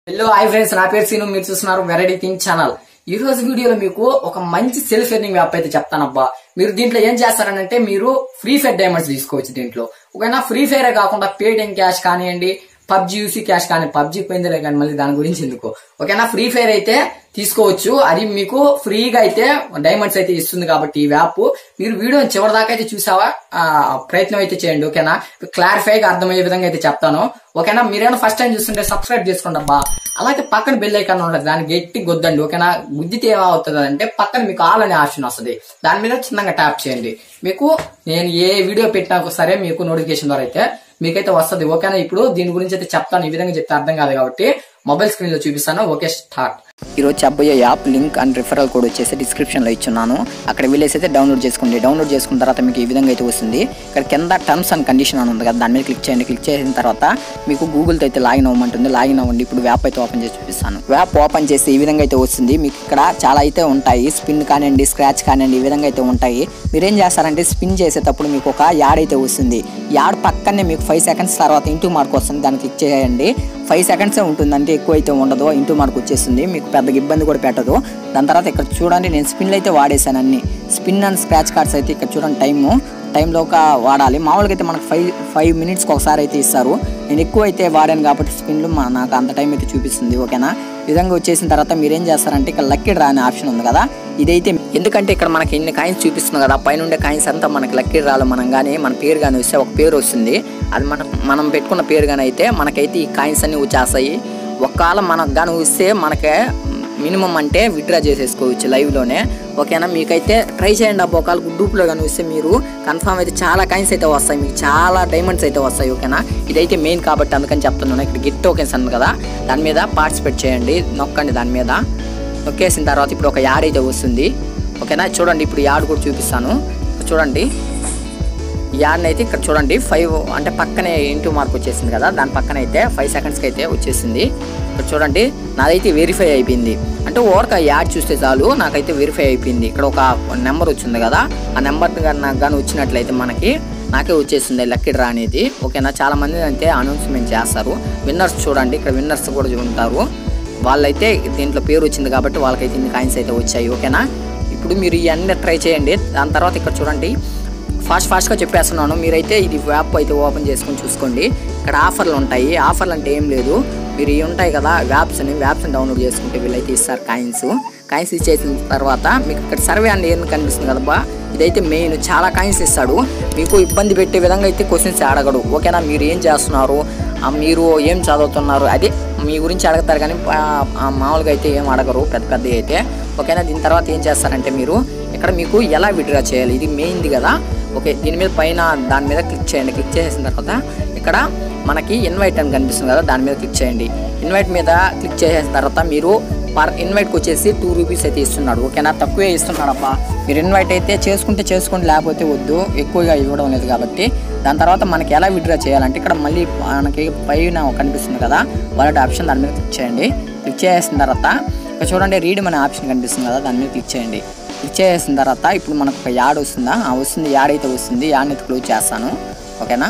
hello hi friends నా పేరు scene మీరు చూస్తున్నారు వెరైటీ థింగ్ ఛానల్ ఈ రోజు వీడియోలో మీకు ఒక మంచి సెల్ఫ్ ఎర్నింగ్ యాప్ అయితే చెప్తానబ్బా మీరు దీంట్లో ఏం చేస్తారనంటే మీరు ఫ్రీ ఫైర్ డైమండ్స్ తీసుకోవచ్చు దీంట్లో ఒకవేళ ఫ్రీ ఫైర్ కాకుండా పేటిఎం క్యాష్ కానివ్వండి పబ్జి యూసీ క్యాష్ కానీ పబ్జి పోయిందిలే కానీ మళ్ళీ దాని గురించి ఎందుకు ఓకేనా ఫ్రీ ఫైర్ అయితే తీసుకోవచ్చు అది మీకు ఫ్రీగా అయితే డైమండ్స్ అయితే ఇస్తుంది కాబట్టి ఈ యాప్ మీరు వీడియో చివరి దాకా అయితే చూసావా ఆ, ప్రయత్నం అయితే చేయండి ఓకేనా క్లారిఫైగా అర్థమయ్యే విధంగా అయితే చెప్తాను ఓకేనా మీరేమైనా ఫస్ట్ టైం చూస్తుంటే సబ్స్క్రైబ్ చేసుకోండి అబ్బా అలాగే పక్కన బెల్ ఐకాన్ ఉంటుంది దాన్ని గట్టి గొద్దండి ఓకేనా గుద్దితే ఏమవుతుంది అంటే పక్కన మీకు ఆల్ అనే ఆప్షన్ వస్తుంది దాని మీద చిన్నగా ట్యాప్ చేయండి మీకు నేను ఏ వీడియో పెట్టినా సరే మీకు నోటిఫికేషన్ ద్వారా అయితే మీకైతే వస్తుంది ఓకేనా ఇప్పుడు దీని గురించి అయితే చెప్తాను ఈ విధంగా చెప్తే అర్థం కాదు కాబట్టి మొబైల్ స్క్రీన్ లో చూపిస్తాను ఓకే స్టార్ట్ ఈరోజు చెప్పబోయే app link and referral code వచ్చేసి డిస్క్రిప్షన్ లో ఇచ్చున్నాను అక్కడ వెళ్ళేసి అయితే డౌన్లోడ్ చేసుకోండి డౌన్లోడ్ చేసుకున్న తర్వాత మీకు ఈ విధంగా అయితే వస్తుంది ఇక్కడ కింద టర్మ్స్ అండ్ కండిషన్ అని ఉంది కదా దాని మీద క్లిక్ చేయండి క్లిక్ చేసిన తర్వాత మీకు గూగుల్తో అయితే లాగిన్ అవ్వమంటుంది లాగిన్ అవ్వండి ఇప్పుడు యాప్ అయితే ఓపెన్ చేసి చూపిస్తాను యాప్ ఓపెన్ చేసి ఈ విధంగా అయితే వస్తుంది మీకు ఇక్కడ చాలా అయితే ఉంటాయి స్పిన్ కానివ్వండి స్క్రాచ్ కానివ్వండి ఈ విధంగా అయితే ఉంటాయి మీరేం చేస్తారంటే స్పిన్ చేసేటప్పుడు మీకు ఒక యాడ్ అయితే వస్తుంది యాడ్ పక్కనే మీకు ఫైవ్ సెకండ్స్ తర్వాత ఇంటూ మార్క్ వస్తుంది దాన్ని క్లిక్ చేయండి ఫైవ్ సెకండ్సే ఉంటుంది అంటే ఎక్కువ అయితే ఉండదు ఇంటూ మార్క్ వచ్చేస్తుంది మీకు పెద్దగా ఇబ్బంది కూడా పెట్టదు దాని తర్వాత ఇక్కడ చూడండి నేను స్పిన్లు అయితే వాడేసాను అన్ని స్పిన్ అండ్ స్క్రాచ్ కార్డ్స్ అయితే ఇక్కడ చూడండి టైము టైంలో ఒక వాడాలి మామూలుగా అయితే మనకు ఫైవ్ ఫైవ్ మినిట్స్కి ఒకసారి అయితే ఇస్తారు నేను ఎక్కువ అయితే వాడాను కాబట్టి స్పిన్లు మా నాకు అంత టైం అయితే చూపిస్తుంది ఓకేనా ఈ విధంగా వచ్చేసిన తర్వాత మీరు ఏం చేస్తారంటే ఇక్కడ లక్కీ డ్రా అనే ఆప్షన్ ఉంది కదా ఇదైతే ఎందుకంటే ఇక్కడ మనకి ఇన్ని కాయిన్స్ చూపిస్తుంది కదా పైన ఉండే కాయిన్స్ అంతా మనకి లక్కీ డ్రాలో మనం కానీ మన పేరు కానీ వస్తే ఒక పేరు వస్తుంది అది మనం మనం పెట్టుకున్న పేరు కానీ అయితే మనకైతే ఈ కాయిన్స్ అన్ని వచ్చేస్తాయి ఒకవేళ మనకు కానీ వస్తే మనకే మినిమం అంటే విత్డ్రా చేసేసుకోవచ్చు లైవ్లోనే ఓకేనా మీకైతే ట్రై చేయండి అబ్బా ఒకవేళ గ్రూప్లో కానీ వస్తే మీరు కన్ఫామ్ అయితే చాలా కాయిన్స్ అయితే వస్తాయి మీకు చాలా డైమండ్స్ అయితే వస్తాయి ఓకేనా ఇదైతే మెయిన్ కాబట్టి అందుకని చెప్తున్నాను ఇక్కడ గిట్ టోకెన్స్ ఉంది కదా దాని మీద పార్టిసిపేట్ చేయండి నొక్కండి దాని మీద నొక్కేసిన తర్వాత ఇప్పుడు ఒక యాడ్ అయితే వస్తుంది ఓకేనా చూడండి ఇప్పుడు యాడ్ కూడా చూపిస్తాను చూడండి యాడ్ అయితే ఇక్కడ చూడండి ఫైవ్ అంటే పక్కనే ఇంటూ మార్క్ వచ్చేసింది కదా దాని పక్కన అయితే ఫైవ్ సెకండ్స్కి అయితే వచ్చేసింది ఇక్కడ చూడండి నాదైతే వెరిఫై అయిపోయింది అంటే ఓవర్క యాడ్ చూస్తే చాలు నాకైతే వెరిఫై అయిపోయింది ఇక్కడ ఒక నెంబర్ వచ్చింది కదా ఆ నెంబర్ నాకు కానీ వచ్చినట్లయితే మనకి నాకే వచ్చేసింది లక్కీ డ్రా అనేది ఓకేనా చాలా మంది అయితే అనౌన్స్మెంట్ చేస్తారు విన్నర్స్ చూడండి ఇక్కడ విన్నర్స్ కూడా ఉంటారు వాళ్ళైతే దీంట్లో పేరు వచ్చింది కాబట్టి వాళ్ళకైతే ఇన్ని కాయిన్స్ అయితే వచ్చాయి ఓకేనా ఇప్పుడు మీరు ఇవన్నీ ట్రై చేయండి దాని తర్వాత ఇక్కడ చూడండి ఫాస్ట్ ఫాస్ట్గా చెప్పేస్తున్నాను మీరైతే ఇది యాప్ అయితే ఓపెన్ చేసుకొని చూసుకోండి ఇక్కడ ఆఫర్లు ఉంటాయి ఆఫర్లు అంటే ఏం లేదు మీరు ఇవి ఉంటాయి కదా యాప్స్ని యాప్స్ని డౌన్లోడ్ చేసుకుంటే వీళ్ళైతే ఇస్తారు కాయిన్స్ కాయిన్స్ ఇచ్చేసిన తర్వాత మీకు ఇక్కడ సర్వే అని ఏం కనిపిస్తుంది కదబ్బా ఇదైతే మెయిన్ చాలా కాయిన్స్ ఇస్తాడు మీకు ఇబ్బంది పెట్టే విధంగా అయితే క్వశ్చన్స్ అడగడు ఓకేనా మీరు ఏం చేస్తున్నారు ఆ, మీరు ఏం చదువుతున్నారు అదే మీ గురించి అడుగుతారు కానీ ఆ, ఆ, మామూలుగా అయితే ఏం అడగరు పెద్ద పెద్ద అయితే ఓకేనా దీని తర్వాత ఏం చేస్తారంటే మీరు ఇక్కడ మీకు ఎలా విడ్రా చేయాలి ఇది మెయిన్ది కదా ఓకే దీని మీద పైన దాని మీద క్లిక్ చేయండి క్లిక్ చేసిన తర్వాత ఇక్కడ మనకి ఇన్వైట్ అని కనిపిస్తుంది కదా దాని మీద క్లిక్ చేయండి ఇన్వైట్ మీద క్లిక్ చేసిన తర్వాత మీరు పర్ ఇన్వైట్కి వచ్చేసి టూ రూపీస్ అయితే ఇస్తున్నాడు ఓకేనా తక్కువే ఇస్తున్నాడు అబ్బా మీరు ఇన్వైట్ అయితే చేసుకుంటే చేసుకోండి లేకపోతే వద్దు ఎక్కువగా ఇవ్వడం లేదు కాబట్టి దాని తర్వాత మనకి ఎలా విడ్రా చేయాలంటే ఇక్కడ మళ్ళీ మనకి పైన కనిపిస్తుంది కదా వాలెట్ ఆప్షన్ దాని మీద క్లిక్ చేయండి క్లిక్ చేసిన తర్వాత ఇక్కడ చూడండి రీడ్ అనే ఆప్షన్ కనిపిస్తుంది కదా దాని మీద క్లిక్ చేయండి క్లిక్ చేసిన తర్వాత ఇప్పుడు మనకు ఒక యాడ్ వస్తుందా ఆ వస్తుంది యాడ్ అయితే వస్తుంది యాడ్ని అయితే క్లోజ్ చేస్తాను ఓకేనా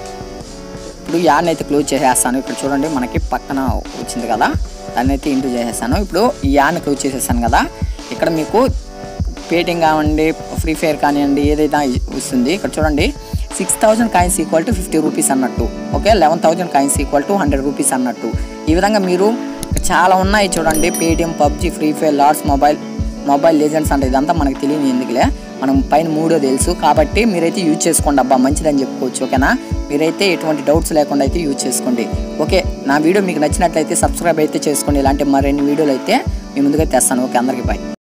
ఇప్పుడు యాడ్ని అయితే క్లోజ్ చేసేస్తాను ఇక్కడ చూడండి మనకి పక్కన వచ్చింది కదా దాన్ని అయితే ఇంటూ చేసేస్తాను ఇప్పుడు ఈ యాడ్ని క్లోజ్ చేసేస్తాను కదా ఇక్కడ మీకు పేటింగ్ కానివ్వండి ఫ్రీ ఫైర్ కానివ్వండి ఏదైనా వస్తుంది ఇక్కడ చూడండి six thousand coins equal to fifty rupees అన్నట్టు okay eleven thousand coins equal to hundred rupees అన్నట్టు ఈ విధంగా మీరు చాలా ఉన్నాయి చూడండి Paytm PUBG free fire Lords mobile mobile legends అంటే ఇదంతా మనకు తెలియని ఎందుకులే మనం పైన మూడో తెలుసు కాబట్టి మీరైతే యూజ్ చేసుకోండి అబ్బా మంచిదని చెప్పుకోవచ్చు ఓకేనా మీరైతే ఎటువంటి డౌట్స్ లేకుండా అయితే యూజ్ చేసుకోండి ఓకే నా వీడియో మీకు నచ్చినట్లయితే సబ్స్క్రైబ్ అయితే చేసుకోండి ఇలాంటి మరిన్ని వీడియోలు అయితే మీ ముందుగా తెస్తాను ఓకే అందరికీ బాయ్